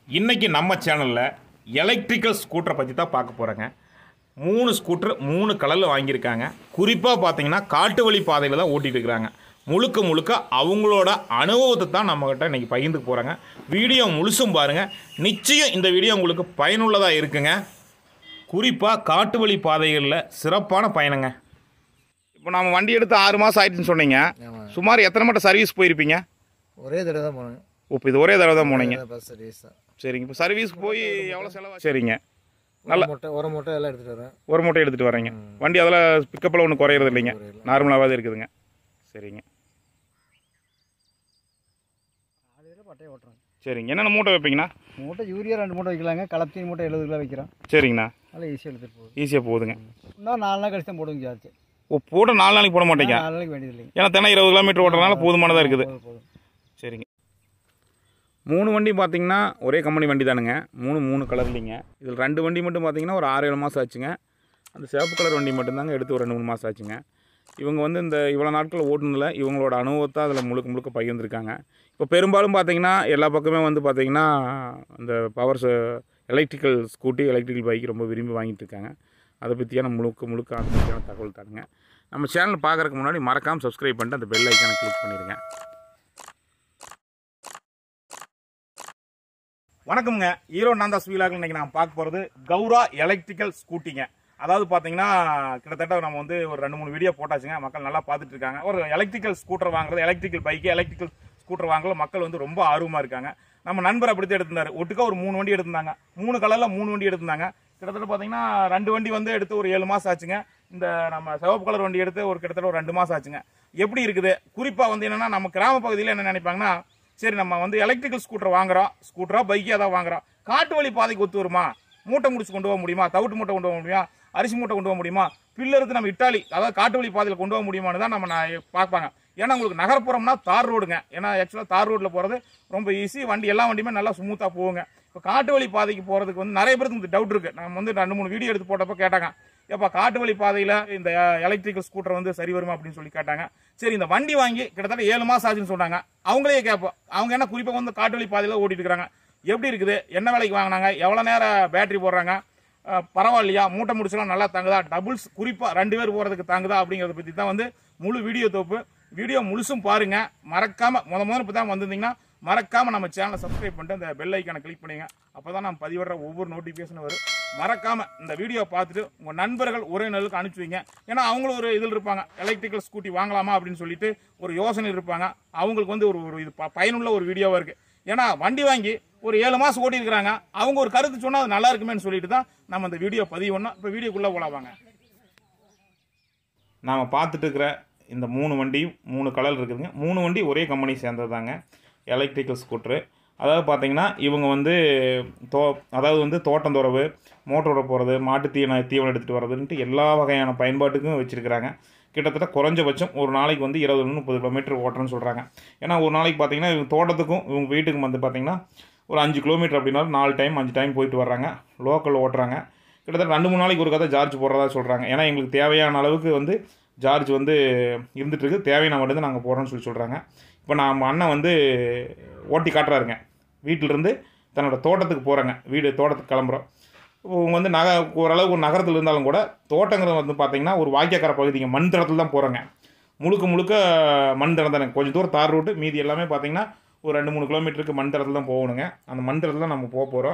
இன்னைக்கு நம்ம சேனலில் எலக்ட்ரிக்கல் ஸ்கூட்டரை பற்றி தான் பார்க்க போகிறேங்க மூணு ஸ்கூட்டர் மூணு கலரில் வாங்கியிருக்காங்க குறிப்பாக பார்த்தீங்கன்னா காட்டு வழி பாதையில் தான் ஓட்டிகிட்டு இருக்கிறாங்க முழுக்க முழுக்க அவங்களோட அனுபவத்தை தான் நம்மக்கிட்ட இன்றைக்கி பகிர்ந்துக்க போகிறாங்க வீடியோ முழுசும் பாருங்கள் நிச்சயம் இந்த வீடியோ உங்களுக்கு பயனுள்ளதாக இருக்குங்க குறிப்பாக காட்டு வழி பாதைகளில் சிறப்பான பயணங்க இப்போ நம்ம வண்டி எடுத்து ஆறு மாதம் ஆயிடுச்சுன்னு சொன்னீங்க ஆமாம் சுமார் எத்தனை மட்டும் சர்வீஸ் போயிருப்பீங்க ஒரே தடவை தான் போனேன் இப்போ இது ஒரே தடவை தான் போனீங்க பஸ் சர்வீஸ் தான் சரிங்க இப்போ சர்வீஸ் போய் எவ்வளோ செலவு சரிங்க நல்ல மூட்டை ஒரு மூட்டை எல்லாம் எடுத்துகிட்டு வரேன் ஒரு மூட்டை எடுத்துகிட்டு வரீங்க வண்டி அதில் பிக்கப்பில் ஒன்றும் குறையிறது இல்லைங்க குறையல. நார்மலாகவே இருக்குதுங்க சரிங்க பட்டையை ஓட்டுறேன் சரிங்க என்னென்ன மூட்டை வைப்பீங்கண்ணா மூட்டை யூரியா ரெண்டு மூட்டை வைக்கலாங்க கலப்பத்தி மூட்டை எழுபது கிலோ வைக்கிறோம் சரிங்கண்ணா நல்லா ஈஸியாக எடுத்துகிட்டு போகுது ஈஸியாக போகுதுங்க இன்னும் நாலு நாள் கழிச்சு தான் போடுவோம் சார்ஜ் ஓ போட நாலு நாளைக்கு போட மாட்டீங்க நாலு நாளைக்கு வேண்டியது இல்லைங்க ஏன்னா தினம் இருபது கிலோமீட்டர் ஓட்டுறதுனால போதுமானதாக இருக்குது போதும் போதும் சரிங்க மூணு வண்டி பார்த்தீங்கன்னா ஒரே கம்பெனி வண்டி தானுங்க மூணு மூணு கலர் இல்லைங்க இதில் ரெண்டு வண்டி மட்டும் பார்த்தீங்கன்னா ஒரு ஆறு ஏழு மாதம் ஆச்சுங்க அந்த சிவப்பு கலர் வண்டி மட்டும்தாங்க எடுத்து ஒரு ரெண்டு மூணு மாதம் ஆச்சுங்க இவங்க வந்து இந்த இவ்வளோ நாட்கள் ஓட்டுனதில் இவங்களோட அனுபவத்தை அதில் முழுக்க முழுக்க பகிர்ந்துருக்காங்க இப்போ பெரும்பாலும் பார்த்தீங்கன்னா எல்லா பக்கமே வந்து பார்த்தீங்கன்னா இந்த power electrical scooty electrical bike ரொம்ப விரும்பி வாங்கிட்டு இருக்காங்க அதை பற்றியான முழுக்க முழுக்க அதை பற்றியான தகவல் தானுங்க நம்ம சேனல் பார்க்குறதுக்கு முன்னாடி மறக்காமல் சப்ஸ்கிரைப் பண்ணிட்டு அந்த பெல் ஐக்கானை கிளிக் பண்ணிடுங்க வணக்கம்ங்க ஈரோ நாந்தா ஸ்வீலாக இன்னைக்கு நான் பார்க்க போகிறது கௌரா எலக்ட்ரிக்கல் ஸ்கூட்டிங்க அதாவது பார்த்தீங்கன்னா கிட்டத்தட்ட நம்ம வந்து ஒரு ரெண்டு மூணு வீடியோ போட்டாச்சுங்க மக்கள் நல்லா பார்த்துட்டு இருக்காங்க ஒரு எலக்ட்ரிக்கல் ஸ்கூட்டர் வாங்குறது எலக்ட்ரிக்கல் பைக்கு எலக்ட்ரிக்கல் ஸ்கூட்டர் வாங்குறது மக்கள் வந்து ரொம்ப ஆர்வமாக இருக்காங்க நம்ம நண்பர் அப்படித்தான் எடுத்திருந்தாரு ஒட்டுக்கா ஒரு மூணு வண்டி எடுத்திருந்தாங்க மூணு கலரில் மூணு வண்டி எடுத்திருந்தாங்க கிட்டத்தட்ட பார்த்தீங்கன்னா ரெண்டு வண்டி வந்து எடுத்து ஒரு ஏழு மாதம் ஆச்சுங்க இந்த நம்ம சிவப்பு கலர் வண்டி எடுத்து ஒரு கிட்டத்தட்ட ஒரு ரெண்டு மாதம் ஆச்சுங்க எப்படி இருக்குது குறிப்பாக வந்து என்னன்னா நம்ம கிராம பகுதியில் என்ன நினைப்பாங்கன்னா சரி நம்ம வந்து எலக்ட்ரிக்கல் ஸ்கூட்டர் வாங்குறோம் ஸ்கூட்டரா பைக்கே தான் வாங்குறோம் காட்டு வழி பாதைக்கு ஒத்து வருமா மூட்டை முடிச்சு கொண்டு போக முடியுமா தவிட்டு மூட்டை கொண்டு போக முடியுமா அரிசி மூட்டை கொண்டு போக முடியுமா பில்லருக்கு நம்ம இட்டாலி அதாவது காட்டு வழி பாதையில் கொண்டு போக முடியுமான்னு தான் நம்ம நான் பார்ப்பாங்க ஏன்னா உங்களுக்கு நகர்ப்புறம்னா தார் ரோடுங்க ஏன்னா ஆக்சுவலாக தார் ரோட்டில் போகிறது ரொம்ப ஈஸி வண்டி எல்லா வண்டியுமே நல்லா ஸ்மூத்தாக போகுங்க இப்போ காட்டு வழி பாதைக்கு போகிறதுக்கு வந்து நிறைய பேருக்கு இந்த டவுட் இருக்குது நம்ம வந்து ரெண்டு மூணு வீடியோ எடுத்து போட்டப்போ கேட்டாங்க ஏப்பா காட்டு வழி பாதையில் இந்த எலக்ட்ரிக்கல் ஸ்கூட்டர் வந்து சரி வருமா அப்படின்னு சொல்லி கேட்டாங்க சரி இந்த வண்டி வாங்கி கிட்டத்தட்ட ஏழு மாதம் ஆச்சுன்னு சொன்னாங்க அவங்களே கேட்போம் அவங்க என்ன குறிப்பாக வந்து காட்டு வழி பாதையில் ஓட்டிட்டு இருக்காங்க எப்படி இருக்குது என்ன விலைக்கு வாங்கினாங்க எவ்வளோ நேரம் பேட்டரி போடுறாங்க அஹ், பரவாயில்லையா மூட்டை முடிச்சலாம் நல்லா தாங்குதா டபுள்ஸ் குறிப்பாக ரெண்டு பேர் போகிறதுக்கு தாங்குதா அப்படிங்கிறத பற்றி தான் வந்து முழு வீடியோ தொப்பு வீடியோ முழுசும் பாருங்க மறக்காம முத முதல்ல இப்போ தான் வந்திருந்தீங்கன்னா மறக்காம நம்ம சேனலை சப்ஸ்கிரைப் பண்ணிட்டு அந்த பெல் ஐக்கானை கிளிக் பண்ணுங்க அப்பதான் நம்ம பதிவிடுற ஒவ்வொரு நோட்டிஃபிகேஷன் வரும் மறக்காம இந்த வீடியோ பார்த்துட்டு உங்க நண்பர்கள் உறவினர்களுக்கு அனுப்பிச்சு வைங்க ஏன்னா அவங்களும் ஒரு இதில் இருப்பாங்க எலக்ட்ரிக்கல் ஸ்கூட்டி வாங்கலாமா அப்படின்னு சொல்லிட்டு ஒரு யோசனை இருப்பாங்க அவங்களுக்கு வந்து ஒரு ஒரு இது ப- பயனுள்ள ஒரு வீடியோவா இருக்கு ஏன்னா வண்டி வாங்கி ஒரு ஏழு மாசம் ஓட்டி இருக்கிறாங்க அவங்க ஒரு கருத்து சொன்னா அது நல்லா இருக்குமேன்னு சொல்லிட்டு தான் நம்ம இந்த வீடியோ பதிவு பண்ணோம் இப்போ வீடியோக்குள்ள போலாம் வாங்க நாம் பார்த்துட்டு இருக்கிற இந்த மூணு வண்டியும் மூணு கலர் இருக்குதுங்க மூணு வண்டி ஒரே கம்பெனி சேர்ந்தது தாங்க எலக்ட்ரிக்கல் ஸ்கூட்ரு அதாவது பார்த்தீங்கன்னா இவங்க வந்து தோ அதாவது வந்து தோட்டந்தொரவு மோட்டரோட போகிறது மாட்டு தீவன தீவனம் எடுத்துகிட்டு வர்றதுன்ட்டு எல்லா வகையான பயன்பாட்டுக்கும் வச்சுருக்கிறாங்க கிட்டத்தட்ட குறைஞ்சபட்சம் ஒரு நாளைக்கு வந்து இருபது முப்பது கிலோமீட்டர் ஓட்டுறேன்னு சொல்கிறாங்க ஏன்னா ஒரு நாளைக்கு பார்த்தீங்கன்னா இவங்க தோட்டத்துக்கும் இவங்க வீட்டுக்கும் வந்து பார்த்தீங்கன்னா ஒரு அஞ்சு கிலோமீட்டர் அப்படின்னாலும் நாலு டைம் அஞ்சு டைம் போயிட்டு வர்றாங்க லோக்கல் ஓட்டுறாங்க கிட்டத்தட்ட ரெண்டு மூணு நாளைக்கு ஒரு கதை சார்ஜ் போடுறதா சொல்கிறாங்க ஏன்னா எங்களுக்கு தேவையான அளவுக்கு வந்து சார்ஜ் வந்து இருந்துட்டு இருக்கு தேவையான மட்டும் நாங்கள் போடுறோம்னு சொல்லி சொல்கிறாங்க இப்போ நம்ம அண்ணன் வந்து ஓட்டி காட்டுறாருங்க வீட்டிலிருந்து தன்னோட தோட்டத்துக்கு போகிறாங்க வீடு தோட்டத்துக்கு கிளம்புறோம் இவங்க வந்து நக ஓரளவுக்கு ஒரு நகரத்தில் இருந்தாலும் கூட தோட்டங்கிறது வந்து பார்த்திங்கன்னா ஒரு வாய்க்காக்கரை பகுதிங்க மண் தடத்தில் தான் போகிறோங்க முழுக்க முழுக்க மண் தடம் தானே கொஞ்சம் தூரம் தார் ரூட்டு மீதி எல்லாமே பார்த்திங்கன்னா ஒரு ரெண்டு மூணு கிலோமீட்டருக்கு மண் தடத்தில் தான் போகணுங்க அந்த மண் தடத்தில் தான் நம்ம போக போகிறோம்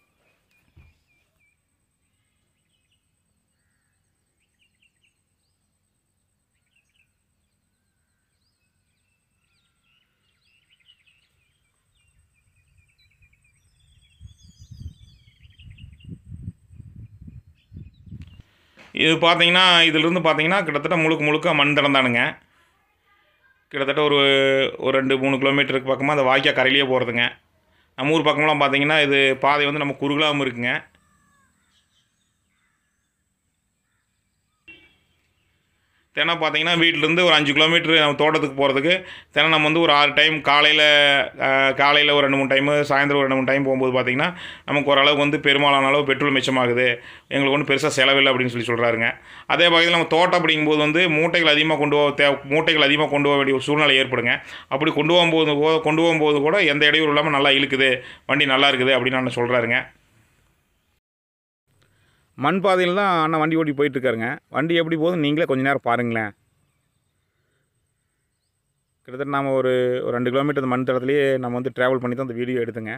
இது பார்த்தீங்கன்னா இதிலிருந்து பார்த்தீங்கன்னா கிட்டத்தட்ட முழுக்க முழுக்க மண் தடம் தானுங்க கிட்டத்தட்ட ஒரு ஒரு ரெண்டு மூணு கிலோமீட்டருக்கு பக்கமாக அந்த வாய்க்கா கரையிலேயே போகிறதுங்க நம்ம ஊர் பக்கமெல்லாம் பார்த்தீங்கன்னா இது பாதை வந்து நம்ம குறுகலாகவும் இருக்குங்க தினம் பார்த்தீங்கன்னா வீட்டிலேருந்து ஒரு அஞ்சு கிலோமீட்டர் நம்ம தோட்டத்துக்கு போகிறதுக்கு தினம் நம்ம வந்து ஒரு ஆறு டைம் காலையில் காலையில் ஒரு ரெண்டு மூணு டைமு சாயந்தரம் ஒரு ரெண்டு மூணு டைம் போகும்போது பார்த்தீங்கன்னா நமக்கு ஓரளவுக்கு வந்து பெரும்பாலான அளவு பெட்ரோல் மிச்சமாகுது எங்களுக்கு ஒன்றும் பெருசாக செலவில்லை அப்படின்னு சொல்லி சொல்கிறாருங்க அதே பக்கத்தில் நம்ம தோட்டம் அப்படிங்கும்போது வந்து மூட்டைகள் அதிகமாக கொண்டு போக தே மூட்டைகள் அதிகமாக கொண்டு போக வேண்டிய ஒரு சூழ்நிலை ஏற்படுங்க அப்படி கொண்டு போகும்போது போ- கொண்டு போகும்போது கூட எந்த இடையூறு இல்லாமல் நல்லா இழுக்குது வண்டி நல்லா இருக்குது அப்படின்னு அண்ணன் சொல்கிறாருங்க மண் பாதையில் தான் அண்ணன் வண்டி ஓட்டி போயிட்டுருக்காருங்க வண்டி எப்படி போகுது நீங்களே கொஞ்ச நேரம் பாருங்களேன் கிட்டத்தட்ட நாம் ஒரு ஒரு ரெண்டு கிலோமீட்டர் அந்த மண் தடத்துலேயே நம்ம வந்து ட்ராவல் பண்ணி தான் அந்த வீடியோ எடுத்துங்க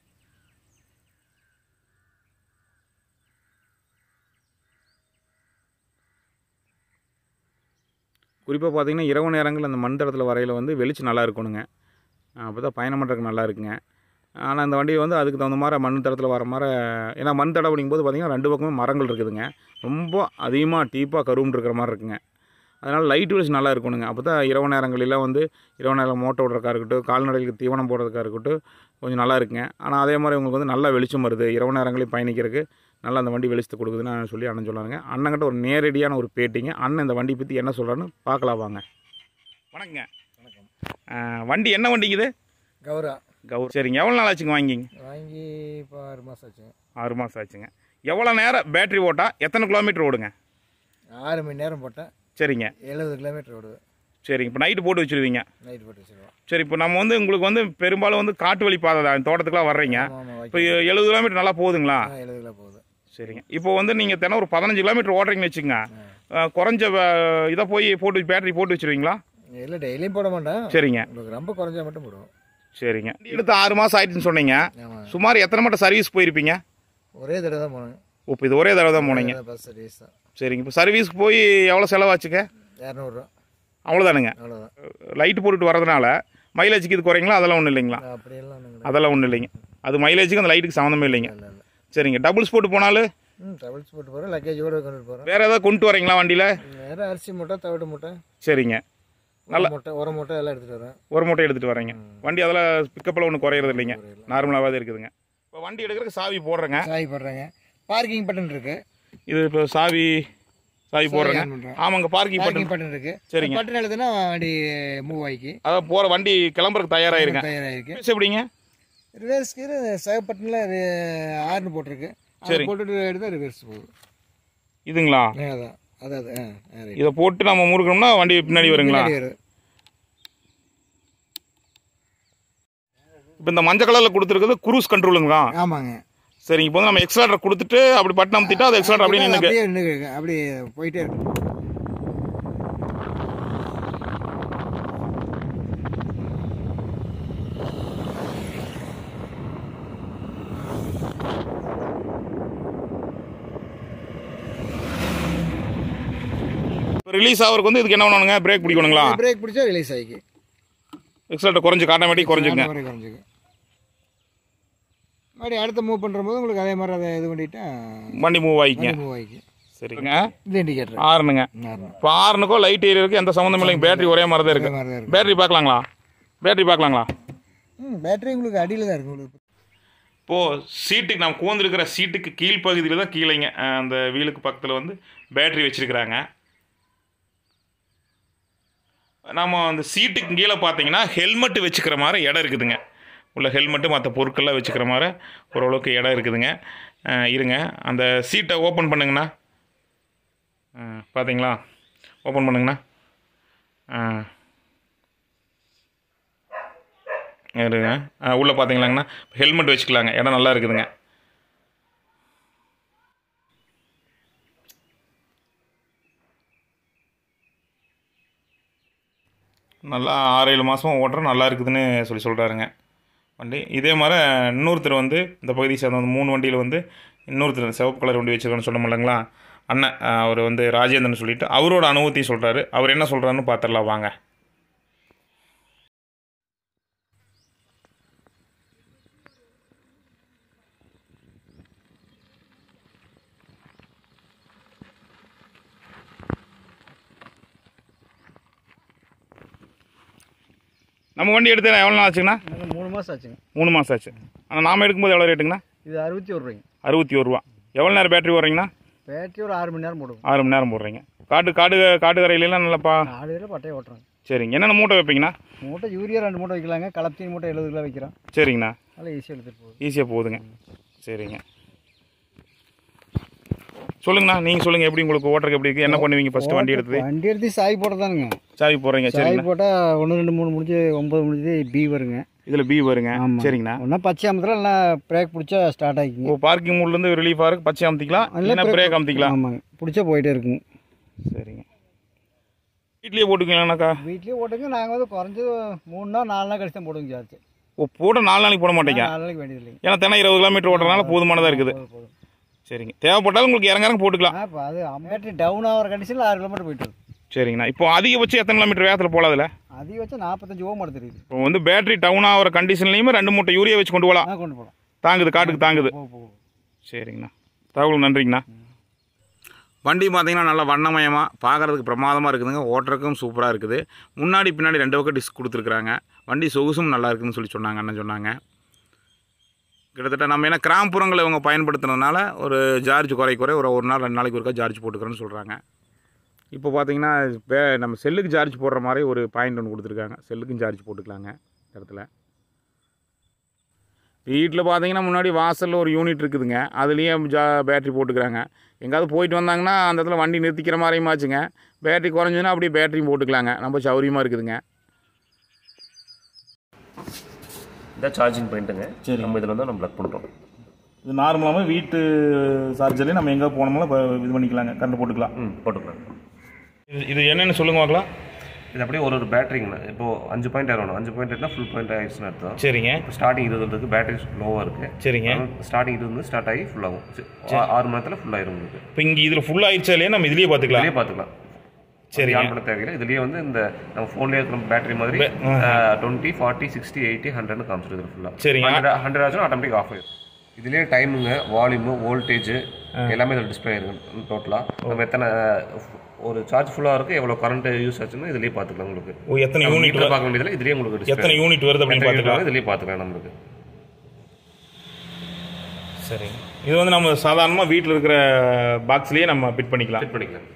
குறிப்பாக பார்த்தீங்கன்னா இரவு நேரங்கள் அந்த மண் தடத்தில் வரையில் வந்து வெளிச்சம் நல்லா இருக்கணுங்க அப்போ தான் பயணம் பண்ணுறதுக்கு நல்லா இருக்குங்க ஆனால் அந்த வண்டி வந்து அதுக்கு தகுந்த மாதிரி மண் தடத்தில் வர மாதிரி ஏன்னா மண் தடம் அப்படிங்கும்போது பார்த்திங்கன்னா ரெண்டு பக்கமும் மரங்கள் இருக்குதுங்க ரொம்ப அதிகமாக டீப்பாக கருவுன்னு இருக்கிற மாதிரி இருக்குங்க அதனால் லைட் வெளிச்சம் நல்லா இருக்கணுங்க அப்போ தான் இரவு நேரங்களில் வந்து இரவு நேரம் மோட்டை விட்றக்கா இருக்கட்டும் கால்நடைகளுக்கு தீவனம் போடுறதுக்கா இருக்கட்டும் கொஞ்சம் நல்லா இருக்குங்க ஆனால் அதே மாதிரி உங்களுக்கு வந்து நல்லா வெளிச்சம் வருது இரவு நேரங்களையும் பயணிக்கிறதுக்கு நல்லா அந்த வண்டி வெளிச்சத்தை கொடுக்குதுன்னு சொல்லி அண்ணன் சொன்னாருங்க அண்ணன்கிட்ட ஒரு நேரடியான ஒரு பேட்டிங்க அண்ணன் இந்த வண்டி பற்றி என்ன சொல்கிறான்னு பார்க்கலாம் வாங்க வணக்கங்க வண்டி என்ன வண்டிங்க இது கௌரா கௌர் சரிங்க எவ்வளோ நாள் ஆச்சுங்க வாங்கிங்க வாங்கி இப்போ ஆறு மாதம் ஆச்சுங்க ஆறு மாதம் ஆச்சுங்க எவ்வளோ நேரம் பேட்டரி ஓட்டா எத்தனை கிலோமீட்டர் ஓடுங்க ஆறு மணி நேரம் போட்டேன் சரிங்க எழுபது கிலோமீட்டர் ஓடுது சரிங்க இப்போ நைட்டு போட்டு வச்சுருவீங்க நைட் போட்டு வச்சுருவோம் சரி இப்போ நம்ம வந்து உங்களுக்கு வந்து பெரும்பாலும் வந்து காட்டு வழி பாதை தான் தோட்டத்துக்குலாம் வர்றீங்க ஆமாம் ஆமாம் இப்போ எழுபது கிலோமீட்டர் நல்லா போகுதுங்களா எழுபது கிலோ போகுது சரிங்க இப்போ வந்து நீங்கள் தினம் ஒரு பதினஞ்சு கிலோமீட்டர் ஓடுறீங்கன்னு வச்சுங்க அஹ், குறைஞ்ச அஹ், இதை போய் போட்டு பேட்டரி போட்டு வச்சுருவீங்களா இல்லை டெய்லியும் போட மாட்டேன் சரிங்க உங்களுக்கு ரொம்ப குறைஞ்சா மட்டும் போடுவோம் சரிங்க எடுத்து ஆறு மாதம் ஆயிடுச்சுன்னு சொன்னீங்க ஆமாம் சுமார் எத்தனை மட்டும் சர்வீஸ் போயிருப்பீங்க ஒரே தடவை தான் போனேன் இப்போ இது ஒரே தடவை தான் போனீங்க பஸ் சர்வீஸ் தான் சரிங்க இப்போ சர்வீஸ்க்கு போய் எவ்வளோ செலவாச்சுங்க இரநூறுவா அவ்வளோதானுங்க அவ்வளோதான் லைட் போட்டுட்டு வரதுனால மைலேஜுக்கு இது குறைங்களா அதெல்லாம் ஒன்றும் இல்லைங்களா அப்படியெல்லாம் ஒன்றும் அதெல்லாம் ஒன்றும் இல்லைங்க அது மைலேஜுக்கு அந்த லைட்டுக்கு சம்மந்தமே இல்லைங்க இல்லை இல்லை சரிங்க டபுள்ஸ் போட்டு போனாலும் ம் டபுள்ஸ் போட்டு போகிறோம் லக்கேஜோட கொண்டுட்டு போகிறோம் வேறு ஏதாவது கொண்டு வரீங்களா வண்டியில் வேறு அரிசி மூட்டை தவிடு மூட்டை சரிங்க நல்ல மூட்டை உர மூட்டை எல்லாம் எடுத்துகிட்டு வரேன் ஒரு மூட்டை எடுத்துகிட்டு வரீங்க வண்டி அதெல்லாம் பிக்கப்பில் ஒன்றும் குறையிறது இல்லைங்க நார்மலாகவே இருக்குதுங்க இப்போ வண்டி எடுக்கிறதுக்கு சாவி போடுறேங்க சாய் போடுறேங்க பார்க்கிங் பட்டன் இருக்கு இது இப்போ சாவி சாவி போடுறேங்க on பண்றேன். ஆமாங்க பார்க்கிங் பார்க்கிங் பட்டன் பட்டன் இருக்கு சரிங்க. பட்டன் எழுதுனா வண்டி மூவ் ஆகி அதான் போகிற வண்டி கிளம்புறதுக்கு தயாராகிருங்க தயாராகிருக்கு பேச எப்படிங்க ரிவர்ஸ் கீர் சேவ் பட்டனில் ஆறுனு போட்டிருக்கு அதை சரி. போட்டுட்டு எடுத்தா ரிவர்ஸ் போகுது இதுங்களா ஆ, அதான் அதாவது ஆ ஆ, right. இதை போட்டு நம்ம முறுக்கணும்னா வண்டி பின்னாடி வருங்களா பின்னாடி வருது. இப்போ இந்த மஞ்சள் கலரில் கொடுத்துருக்குது குரூஸ் கண்ட்ரோலுங்களா ஆமாங்க சரிங்க இப்போ வந்து நம்ம எக்ஸலேட்டர் கொடுத்துட்டு அப்படி பட்டன் அமுத்திட்டா அது எக்ஸலேட்டர் அப்படியே நின்னுக்கு அப்படியே நின்னுக்கு. அப்படியே போயிட்டே இருக்கு இப்போ ரிலீஸ் ஆகிறதுக்கு வந்து இதுக்கு என்ன பண்ணணுங்க பிரேக் பிடிக்கணுங்களா பிரேக் பிடிச்சா ரிலீஸ் ஆகிக்கு எக்ஸலேட்டர் குறைஞ்சு ஆட்டோமேட்டிக் குறைஞ்சுங்க மாதிரி குறைஞ்சிக்கு மறுபடியும் அடுத்து மூவ் பண்ணுற போது உங்களுக்கு அதே மாதிரி அதை இது பண்ணிட்டா வண்டி மூவ் ஆகிக்குங்க மூவ் ஆகிக்கு சரிங்க இது இண்டிகேட்டர் ஆறுனுங்க மாறணும் இப்போ ஆறுனுக்கும் லைட் ஏரியாவுக்கு எந்த சம்மந்தம் இல்லைங்க பேட்டரி ஒரே மாதிரி தான் அதே இருக்கு மாதிரி தான் இருக்கு பேட்டரி பார்க்கலாங்களா பேட்டரி பார்க்கலாங்களா ம் பேட்டரி உங்களுக்கு அடியில் தான் இருக்கு உங்களுக்கு இப்போது சீட்டுக்கு நம்ம கூந்திருக்கிற சீட்டுக்கு கீழ்ப்பகுதியில் தான் கீழேங்க அஹ் அந்த வீலுக்கு பக்கத்தில் வந்து பேட்டரி வச்சுருக்குறாங்க நம்ம அந்த சீட்டுக்கு கீழே பார்த்தீங்கன்னா ஹெல்மெட் வச்சுக்கிற மாதிரி இடம் இருக்குதுங்க உள்ள ஹெல்மெட்டு மற்ற பொருட்கள்லாம் வச்சுக்கிற மாதிரி ஓரளவுக்கு இடம் இருக்குதுங்க அஹ் இருங்க அந்த சீட்டை ஓப்பன் பண்ணுங்கண்ணா அஹ் பார்த்தீங்களா ஓப்பன் பண்ணுங்கண்ணா அஹ் இருங்க அஹ் உள்ளே பார்த்தீங்களாங்கண்ணா ஹெல்மெட் வச்சுக்கலாங்க இடம் நல்லா இருக்குதுங்க நல்லா ஆறு ஏழு மாதம் ஓட்டுறோம் நல்லா இருக்குதுன்னு சொல்லி சொல்கிறாருங்க வண்டி இதே மாதிரி இன்னொருத்தர் வந்து இந்த பகுதியை சேர்ந்த வந்து மூணு வண்டியில் வந்து இன்னொருத்தர் சிவப்பு கலர் வண்டி வச்சுருக்கான்னு சொன்னோம் இல்லைங்களா அண்ணன் அஹ் அவர் வந்து ராஜேந்திரன் சொல்லிட்டு அவரோட அனுபவத்தையும் சொல்கிறாரு அவர் என்ன சொல்கிறாருன்னு பார்த்துடலாம் வாங்க நம்ம வண்டி எடுத்து எவ்வளோ நாள் ஆச்சுங்கண்ணா மூணு மாதம் ஆச்சுங்க மூணு மாதம் ஆச்சு ஆனால் நாம எடுக்கும்போது எவ்வளோ ரேட்டுங்கண்ணா இது அறுபத்தி ஒரு ரூபாய்ங்க அறுபத்தி ஒரு ரூபா எவ்வளோ நேரம் பேட்டரி ஓடுறீங்கண்ணா பேட்டரி ஒரு ஆறு மணி நேரம் போடுவோம் ஆறு மணி நேரம் போடுறீங்க காட்டு காடு காட்டு கரையிலாம் நல்லாப்பா ஆடுகளில் பட்டையை ஓட்டுறாங்க சரிங்க என்னென்ன மூட்டை வைப்பீங்கண்ணா மூட்டை யூரியா ரெண்டு மூட்டை வைக்கலாங்க கலப்பத்தீன் மூட்டை எழுபது கிலோ வைக்கிறோம் சரிங்கண்ணா நல்லா ஈஸியாக எடுத்துகிட்டு போகுது ஈஸியாக போகுதுங்க சரிங்க சொல்லுங்கண்ணா நீங்கள் சொல்லுங்கள் எப்படி உங்களுக்கு ஓட்டுறதுக்கு எப்படி இருக்குது என்ன பண்ணுவீங்க ஃபஸ்ட்டு வண்டி எடுத்தது வண்டி எடுத்து சாய் போட்டதானுங்க சாவி போடுறீங்க சாய் சரிங்கண்ணா போட்டால் ஒன்று ரெண்டு மூணு முடிஞ்சு ஒம்பது முடிஞ்சு பி வருங்க இதில் பி வருங்க ஆமாம் சரிங்கண்ணா ஒன்றா பச்சை அமத்தில் நல்லா பிரேக் பிடிச்சா ஸ்டார்ட் ஆகிக்குங்க ஓ பார்க்கிங் மூட்லேருந்து ரிலீஃபாக இருக்குது பச்சை அமுத்திக்கலாம் இல்லைன்னா பிரேக் அமுத்திக்கலாம் ஆமாங்க பிடிச்சா போயிட்டே இருக்குங்க சரிங்க வீட்லேயே போட்டுக்கலாம்னாக்கா வீட்லேயே ஓட்டுங்க நாங்கள் வந்து குறைஞ்சது மூணு நாள் நாலு நாள் கழிச்சு தான் போடுவோங்க சார்ஜ் ஓ போட நாலு நாளைக்கு போட மாட்டீங்க நாலு நாளைக்கு வேண்டியது இல்லைங்க ஏன்னா தினம் இருபது கிலோமீட்டர் ஓட்டுறதுனால போதுமானதாக இருக்குது போதும் போதும் சரிங்க தேவைப்பட்டாலும் உங்களுக்கு இறங்க இறங்க போட்டுக்கலாம் ஆ இப்போ அது பேட்டரி டவுன் ஆகிற கண்டிஷனில் ஆறு கிலோமீட்டர் போயிட்டு இருக்கு சரிங்கண்ணா இப்போ அதிகபட்சம் எத்தனை கிலோமீட்டர் வேகத்தில் போகலாதுல அதிக வச்சா நாற்பத்தஞ்சு ஓம் எடுத்துருக்குது இப்போ வந்து பேட்டரி டவுன் ஆகிற கண்டிஷன்லையுமே ரெண்டு மூட்டை யூரியா வச்சு கொண்டு போகலாம் ஆ கொண்டு போகலாம் தாங்குது காட்டுக்கு தாங்குது போகும் போகும் சரிங்கண்ணா தகவல் நன்றிங்கண்ணா வண்டி பார்த்தீங்கன்னா நல்லா வண்ணமயமாக பார்க்குறதுக்கு பிரமாதமாக இருக்குதுங்க ஓட்டுறதுக்கும் சூப்பராக இருக்குது முன்னாடி பின்னாடி ரெண்டு பக்கம் டிஸ்க் கொடுத்துருக்குறாங்க வண்டி சொகுசும் நல்லா இருக்குதுன்னு சொல்லி சொன்னாங்க அண்ணன் சொன்னாங்க கிட்டத்தட்ட நம்ம என்ன கிராமப்புறங்களை இவங்க பயன்படுத்துனதுனால ஒரு சார்ஜ் குறை குறை ஒரு ஒரு நாள் ரெண்டு நாளைக்கு ஒருக்கா சார்ஜ் போட்டுக்கிறேன்னு சொல்கிறாங்க இப்போ பார்த்தீங்கன்னா பே நம்ம செல்லுக்கு சார்ஜ் போடுற மாதிரி ஒரு பாயிண்ட் ஒன்று கொடுத்துருக்காங்க செல்லுக்கும் சார்ஜ் போட்டுக்கலாங்க இந்த இடத்துல வீட்டில் பார்த்தீங்கன்னா முன்னாடி வாசலில் ஒரு யூனிட் இருக்குதுங்க அதுலேயே ஜா பேட்ரி போட்டுக்கிறாங்க எங்கேயாவது போயிட்டு வந்தாங்கன்னா அந்த இடத்துல வண்டி நிறுத்திக்கிற மாதிரியும் ஆச்சுங்க பேட்டரி குறைஞ்சுன்னா அப்படியே பேட்டரியும் போட்டுக்கலாங்க ரொம்ப சௌரியமாக இருக்குதுங்க இதான் சார்ஜிங் பாயிண்ட்டுங்க சரி. நம்ம இதில் வந்து நம்ம ப்ளக் பண்ணுறோம் இது நார்மலாகவே வீட்டு சார்ஜர்லேயே நம்ம எங்கே போனோம்னா இப்போ இது பண்ணிக்கலாங்க கரண்ட் போட்டுக்கலாம் ம் போட்டுக்கலாம் இது இது என்னென்னு சொல்லுங்க பார்க்கலாம் இது அப்படியே ஒரு ஒரு பேட்டரிங்கண்ணா இப்போ அஞ்சு பாயிண்ட் ஆகணும் அஞ்சு பாயிண்ட் இருந்தால் ஃபுல் பாயிண்ட் ஆயிடுச்சுன்னு அர்த்தம் சரிங்க இப்போ ஸ்டார்டிங் இருபது இருக்கு பேட்டரி லோவாக இருக்குது சரிங்க ஸ்டார்டிங் இருபது வந்து ஸ்டார்ட் ஆகி full ஆகும் சரி, ஆ- ஆறு மணி நேரத்தில் ஃபுல் ஆயிரும் உங்களுக்கு இப்போ இங்கே இதில் ஃபுல் ஆயிடுச்சா இல்லையா நம்ம இதுலேயே பார்த்துக்கலாம் இதுலேயே பார்த்துக்கலாம் சரிங்க. சரி ஆன் பண்ண தேவையில்லை இதுலேயே வந்து இந்த நம்ம ஃபோன்லேயே இருக்கிற பேட்டரி மாதிரி டுவெண்ட்டி ஃபார்ட்டி சிக்ஸ்டி எயிட்டி ஹண்ட்ரட்னு காமிச்சிருது இதில் ஃபுல்லாக சரிங்க. ஹண்ட்ரட் ஹண்ட்ரட் ஆச்சுன்னா ஆட்டோமேட்டிக் ஆஃப் ஆயிடும் இதுலேயே டைமுங்க வால்யூமு வோல்டேஜ் எல்லாமே இதில் டிஸ்பிளே இருக்கு டோட்டலாக நம்ம எத்தனை ஒரு சார்ஜ் ஃபுல்லாக இருக்குது எவ்வளோ கரண்ட் யூஸ் ஆச்சுன்னு இதுலேயே பார்த்துக்கலாம் உங்களுக்கு ஓ எத்தனை யூனிட் மீட்டர் பார்க்க வேண்டியதில்லை இதுலேயே உங்களுக்கு display எத்தனை யூனிட் வருது அப்படின்னு பார்த்துக்கலாம் இதுலேயே பார்த்துக்கலாம் நம்மளுக்கு சரிங்க இது வந்து நம்ம சாதாரணமாக வீட்டில் இருக்கிற பாக்ஸ்லேயே நம்ம ஃபிட் பண்ணிக்கலாம் செக் பண்ணிக்கலாம்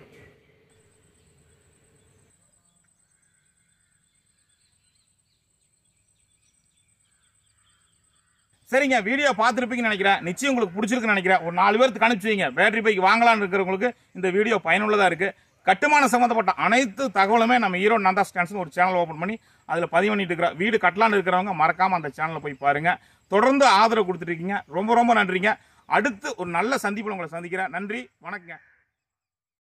சரிங்க வீடியோ பார்த்துருப்பீங்கன்னு நினைக்கிறேன் நிச்சயம் உங்களுக்கு பிடிச்சிருக்குன்னு நினைக்கிறேன் ஒரு நாலு பேருக்கு அனுப்பிச்சு வைங்க பேட்டரி பைக் வாங்கலாம்னு இருக்கிறவங்களுக்கு இந்த வீடியோ பயனுள்ளதாக இருக்குது கட்டுமான சம்மந்தப்பட்ட அனைத்து தகவலுமே நம்ம ஈரோடு நந்தா ஸ்டாண்ட்ஸ்னு ஒரு சேனல் ஓப்பன் பண்ணி அதில் பதிவு பண்ணிட்டு இருக்கிற வீடு கட்டலான்னு இருக்கிறவங்க மறக்காமல் அந்த சேனலை போய் பாருங்க தொடர்ந்து ஆதரவு கொடுத்துட்டு இருக்கீங்க ரொம்ப ரொம்ப நன்றிங்க அடுத்து ஒரு நல்ல சந்திப்பில் உங்களை சந்திக்கிறேன் நன்றி வணக்கங்க